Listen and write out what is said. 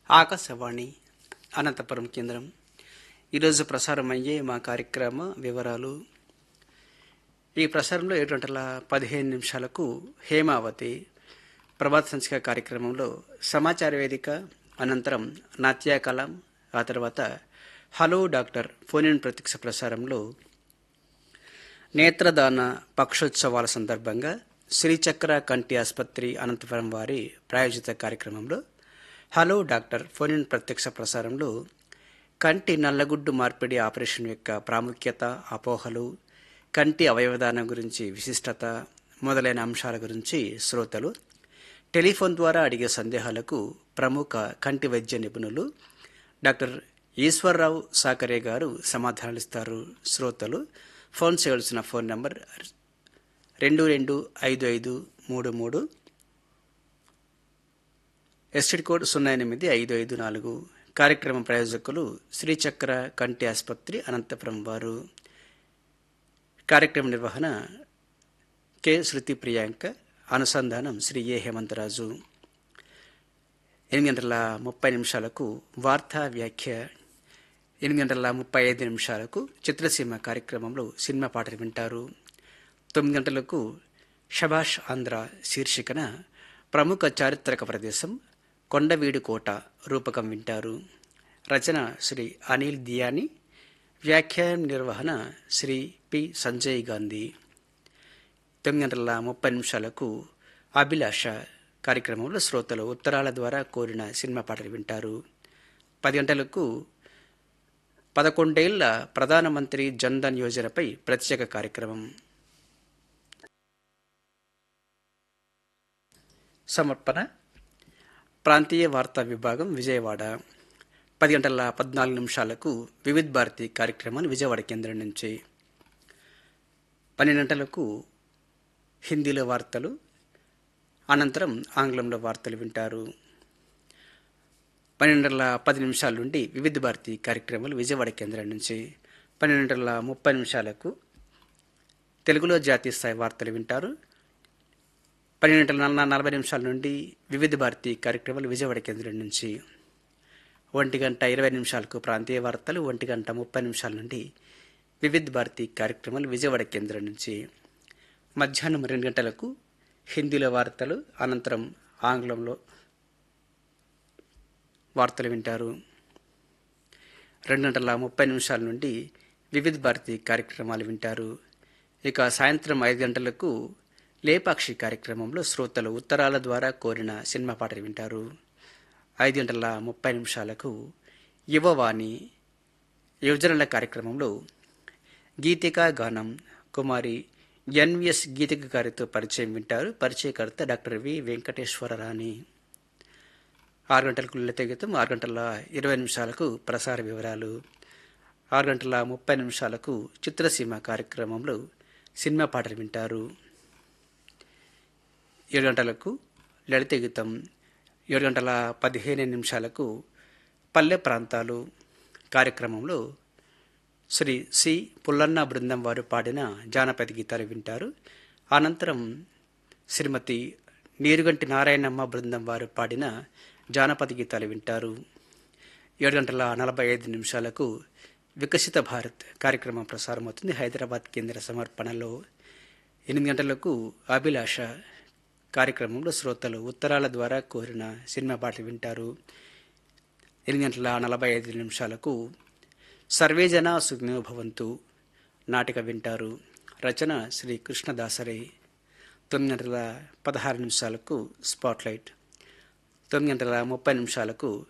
ఆకాశవాణి అనంతపురం కేంద్రం ఈరోజు ప్రసారం అయ్యే మా కార్యక్రమ వివరాలు ఈ ప్రసారంలో ఏడు గంటల పదిహేను నిమిషాలకు హేమావతి ప్రభాత సంచిక కార్యక్రమంలో సమాచార వేదిక అనంతరం నాట్యకలం ఆ తర్వాత హలో డాక్టర్ ఫోన్ ఇన్ ప్రత్యక్ష ప్రసారంలో నేత్రదాన పక్షోత్సవాల సందర్భంగా శ్రీచక్ర కంటి ఆసుపత్రి అనంతపురం వారి ప్రాయోజిత కార్యక్రమంలో హలో డాక్టర్ ఫోన్ ఇన్ ప్రత్యక్ష ప్రసారంలో కంటి నల్లగుడ్డు మార్పిడి ఆపరేషన్ యొక్క ప్రాముఖ్యత అపోహలు కంటి అవయవదానం గురించి విశిష్టత మొదలైన అంశాల గురించి శ్రోతలు టెలిఫోన్ ద్వారా అడిగే సందేహాలకు ప్రముఖ కంటి వైద్య నిపుణులు డాక్టర్ ఈశ్వర్రావు సాకరే గారు సమాధానాలిస్తారు శ్రోతలు ఫోన్ చేయవలసిన ఫోన్ నంబర్ రెండు రెండు ఐదు ఐదు మూడు మూడు ఎస్టిడ్ కోడ్ సున్నా ఎనిమిది ఐదు ఐదు నాలుగు కార్యక్రమ ప్రాయోజకులు శ్రీచక్ర కంటి ఆసుపత్రి అనంతపురం వారు కార్యక్రమ నిర్వహణ కె శృతి ప్రియాంక అనుసంధానం శ్రీ ఏ హేమంతరాజు ఎనిమిది గంటల ముప్పై నిమిషాలకు వార్తా వ్యాఖ్య ఎనిమిది గంటల ముప్పై ఐదు నిమిషాలకు చిత్రసీమ కార్యక్రమంలో సినిమా పాటలు వింటారు తొమ్మిది గంటలకు షబాష్ ఆంధ్ర శీర్షికన ప్రముఖ చారిత్రక ప్రదేశం కొండవీడు కోట రూపకం వింటారు రచన శ్రీ అనిల్ దియాని వ్యాఖ్యానం నిర్వహణ శ్రీ పి సంజయ్ గాంధీ తొమ్మిది గంటల ముప్పై నిమిషాలకు అభిలాష కార్యక్రమంలో శ్రోతలు ఉత్తరాల ద్వారా కోరిన సినిమా పాటలు వింటారు పది గంటలకు పదకొండేళ్ల ప్రధానమంత్రి జన్ధన్ యోజనపై ప్రత్యేక కార్యక్రమం సమర్పణ ప్రాంతీయ వార్తా విభాగం విజయవాడ పది గంటల పద్నాలుగు నిమిషాలకు వివిధ్ భారతి కార్యక్రమాలు విజయవాడ కేంద్రం నుంచి పన్నెండు గంటలకు హిందీలో వార్తలు అనంతరం ఆంగ్లంలో వార్తలు వింటారు పన్నెండు గంటల పది నిమిషాల నుండి వివిధ భారతి కార్యక్రమాలు విజయవాడ కేంద్రం నుంచి పన్నెండు గంటల ముప్పై నిమిషాలకు తెలుగులో జాతీయ స్థాయి వార్తలు వింటారు పన్నెండు గంటల నలభై నిమిషాల నుండి వివిధ భారతి కార్యక్రమాలు విజయవాడ కేంద్రం నుంచి ఒంటి గంట ఇరవై నిమిషాలకు ప్రాంతీయ వార్తలు ఒంటి గంట ముప్పై నిమిషాల నుండి వివిధ భారతి కార్యక్రమాలు విజయవాడ కేంద్రం నుంచి మధ్యాహ్నం రెండు గంటలకు హిందీలో వార్తలు అనంతరం ఆంగ్లంలో వార్తలు వింటారు రెండు గంటల ముప్పై నిమిషాల నుండి వివిధ భారతి కార్యక్రమాలు వింటారు ఇక సాయంత్రం ఐదు గంటలకు లేపాక్షి కార్యక్రమంలో శ్రోతలు ఉత్తరాల ద్వారా కోరిన సినిమా పాటలు వింటారు ఐదు గంటల ముప్పై నిమిషాలకు యువవాణి యువజనుల కార్యక్రమంలో గీతిక గానం కుమారి ఎన్విఎస్ గీతిక గారితో పరిచయం వింటారు పరిచయకర్త డాక్టర్ వి వెంకటేశ్వరరాణి ఆరు గంటలకు లలిత గీతం ఆరు గంటల ఇరవై నిమిషాలకు ప్రసార వివరాలు ఆరు గంటల ముప్పై నిమిషాలకు చిత్రసీమ కార్యక్రమంలో సినిమా పాటలు వింటారు ఏడు గంటలకు లలిత గీతం ఏడు గంటల పదిహేను నిమిషాలకు పల్లె ప్రాంతాలు కార్యక్రమంలో శ్రీ సి పుల్లన్న బృందం వారు పాడిన జానపద గీతాలు వింటారు అనంతరం శ్రీమతి నీరుగంటి నారాయణమ్మ బృందం వారు పాడిన జానపద గీతాలు వింటారు ఏడు గంటల నలభై ఐదు నిమిషాలకు వికసిత భారత్ కార్యక్రమం ప్రసారమవుతుంది హైదరాబాద్ కేంద్ర సమర్పణలో ఎనిమిది గంటలకు అభిలాష కార్యక్రమంలో శ్రోతలు ఉత్తరాల ద్వారా కోరిన సినిమా పాటలు వింటారు ఎనిమిది గంటల నలభై ఐదు నిమిషాలకు సర్వేజన సుజ్ఞో భవంతు నాటిక వింటారు రచన శ్రీ కృష్ణదాసరే తొమ్మిది గంటల పదహారు నిమిషాలకు స్పాట్లైట్ తొమ్మిది గంటల ముప్పై నిమిషాలకు